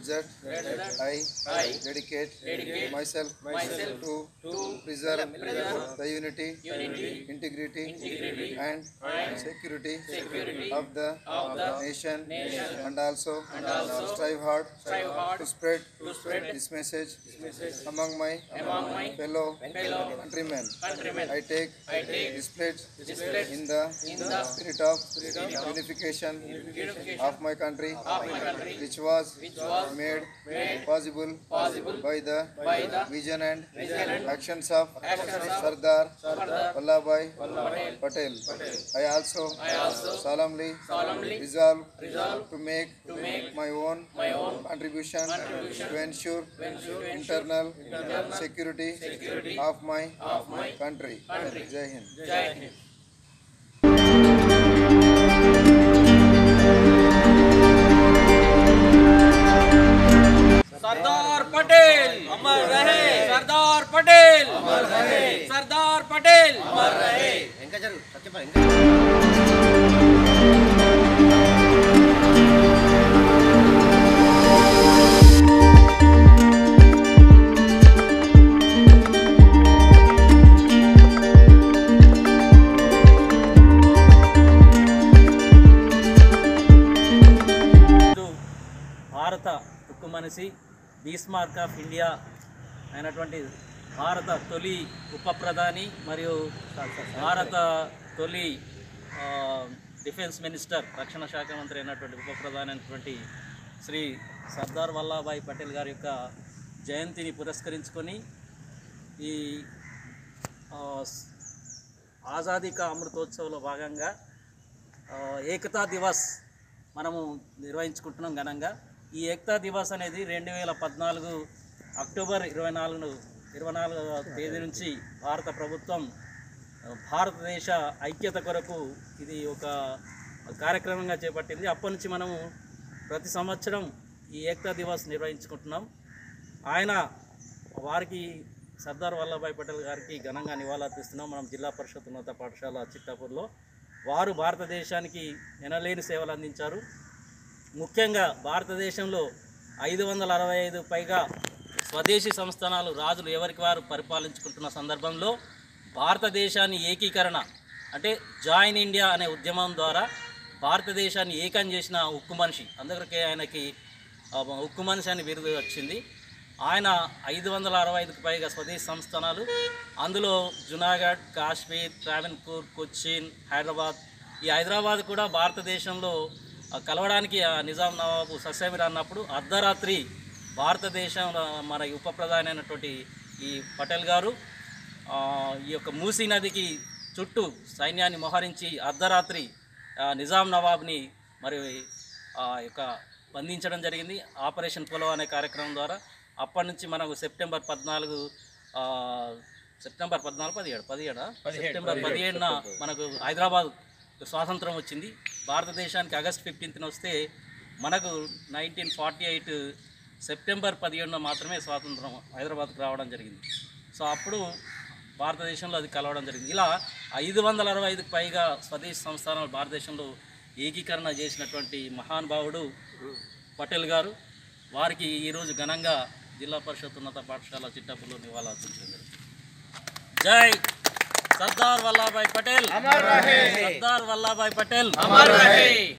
that I dedicate myself to preserve the unity, integrity and security of the nation and also strive hard to spread this message among my fellow countrymen. I take this pledge in the spirit of unification of my country, which was made possible by the vision and actions of Sardar Vallabhbhai Patel. I also solemnly resolve to make my own contribution to ensure internal security of my country. Jai Hind. सरदार पटेल अमर रहे सरदार पटेल अमर रहे सरदार पटेल अमर रहे హిందూ భారత ఉక్కు మనిషి బీస్మార్క్ of India అయినటువంటి భారత తొలి ఉప ప్రధాని మరియు భారత తొలి ఆ, డిఫెన్స్ మినిస్టర్ రక్షణ శాఖ మంత్రి అయినటువంటి ఉప ప్రధాని అయినటువంటి శ్రీ సర్దార్ వల్లభాయ్ పటేల్ గారి యొక్క జయంతిని పురస్కరించుకొని ఈ ఆ, స్- ఆజాదీ కా అమృతోత్సవ్లో భాగంగా ఆ, ఏకతా దివస్ మనము నిర్వహించుకుంటున్నాం ఘనంగా ఈ ఏకతా దివస్ అనేది రెండు వేల పద్నాలుగు అక్టోబర్ ఇరవై నాలుగు ఇరవై నాలుగవ తేదీ నుంచి భారత ప్రభుత్వం ఆ, భారతదేశ ఐక్యత కొరకు ఇది ఒక కార్యక్రమంగా చేపట్టింది అప్పటి నుంచి మనము ప్రతి సంవత్సరం ఈ ఏకతా దివస్ నిర్వహించుకుంటున్నాం ఆయన వారికి సర్దార్ వల్లభాయ్ పటేల్ గారికి ఘనంగా నివాళులర్పిస్తున్నాం మనం జిల్లా పరిషత్ ఉన్నత పాఠశాల చిట్టాపూర్లో వారు భారతదేశానికి ఎనలేని సేవలు అందించారు ముఖ్యంగా భారతదేశంలో ఐదు వందల అరవై ఐదు పైగా స్వదేశీ సంస్థానాలు రాజులు ఎవరికి వారు పరిపాలించుకుంటున్న సందర్భంలో భారతదేశాన్ని ఏకీకరణ అంటే జాయిన్ ఇండియా అనే ఉద్యమం ద్వారా భారతదేశాన్ని ఏకం చేసిన ఉక్కు మనిషి అందుకే ఆయనకి ఆ, ఉక్కు మనిషి అని బిరుదు వచ్చింది ఆయన ఐదు వందల అరవై ఐదుకు పైగా స్వదేశీ సంస్థానాలు అందులో జునాగఢ్ కాశ్మీర్ ట్రావెన్పూర్ కొచ్చిన్ హైదరాబాద్ ఈ హైదరాబాద్ కూడా భారతదేశంలో ఆ, కలవడానికి ఆ నిజాం నవాబు సస్యమిర్ అన్నప్పుడు అర్ధరాత్రి భారతదేశం మన ఉప ప్రధాని అయినటువంటి ఈ పటేల్ గారు ఆ, ఈ యొక్క మూసీ నదికి చుట్టూ సైన్యాన్ని మోహరించి అర్ధరాత్రి ఆ, నిజాం నవాబ్ని మరి ఆ యొక్క బంధించడం జరిగింది ఆపరేషన్ పొలో అనే కార్యక్రమం ద్వారా అప్పటి నుంచి మనకు సెప్టెంబర్ పద్నాలుగు ఆ, సెప్టెంబర్ పద్నాలుగు పదిహేడు పదిహేడా సెప్టెంబర్ పదిహేడున మనకు హైదరాబాద్ స్వాతంత్రం వచ్చింది భారతదేశానికి ఆగస్ట్ ఫిఫ్టీన్త్న వస్తే మనకు నైన్టీన్ ఫార్టీ ఎయిట్ సెప్టెంబర్ పదిహేడున మాత్రమే స్వాతంత్రం హైదరాబాద్కు రావడం జరిగింది సో అప్పుడు భారతదేశంలో అది కలవడం జరిగింది ఇలా ఐదు వందల అరవై ఐదుకు పైగా స్వదేశీ సంస్థానాలు భారతదేశంలో ఏకీకరణ చేసినటువంటి మహానుభావుడు పటేల్ గారు వారికి ఈరోజు ఘనంగా జిల్లా పరిషత్ ఉన్నత పాఠశాల చిట్టపులో నివాళులర్పించడం జరిగింది జై సర్దార్ వల్లభాయ్ పటేల్ సర్దార్ వల్లభాయ్ పటేల్